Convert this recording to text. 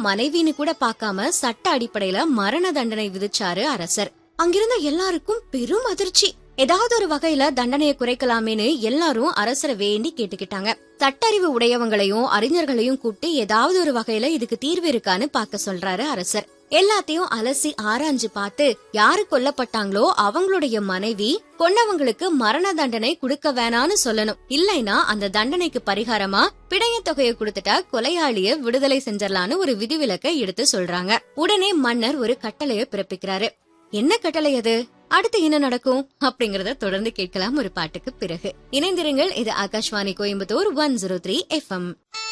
மனைவின்னு கூட பார்க்காம சட்ட அடிப்படையில மரண தண்டனை விதிச்சாரு அரசர் அங்கிருந்த எல்லாருக்கும் பெரும் அதிர்ச்சி ஏதாவது ஒரு வகையில தண்டனையை குறைக்கலாமேன்னு எல்லாரும் அரசரை வேண்டி கேட்டுக்கிட்டாங்க சட்டறிவு உடையவங்களையும் அறிஞர்களையும் கூப்பிட்டு ஏதாவது ஒரு வகையில இதுக்கு தீர்வு இருக்கான்னு பார்க்க சொல்றாரு அரசர் எல்லாத்தையும் அலசி ஆராய்ஞ்சு பார்த்து யாரு கொல்லப்பட்டாங்களோ அவங்களுடைய மனைவி கொன்னவங்களுக்கு மரண தண்டனை கொடுக்க வேணான்னு சொல்லணும் இல்லைன்னா அந்த தண்டனைக்கு பரிகாரமா பிணைய தொகையை கொடுத்துட்டா கொலையாளிய விடுதலை செஞ்சிடலான்னு ஒரு விதிவிலக்கை எடுத்து சொல்றாங்க உடனே மன்னர் ஒரு கட்டளைய பிறப்பிக்கிறாரு என்ன கட்டளை அது அடுத்து என்ன நடக்கும் அப்படிங்கறத தொடர்ந்து கேட்கலாம் ஒரு பாட்டுக்கு பிறகு இணைந்திருங்கள் இது Akashvani Coimbatore one zero three FM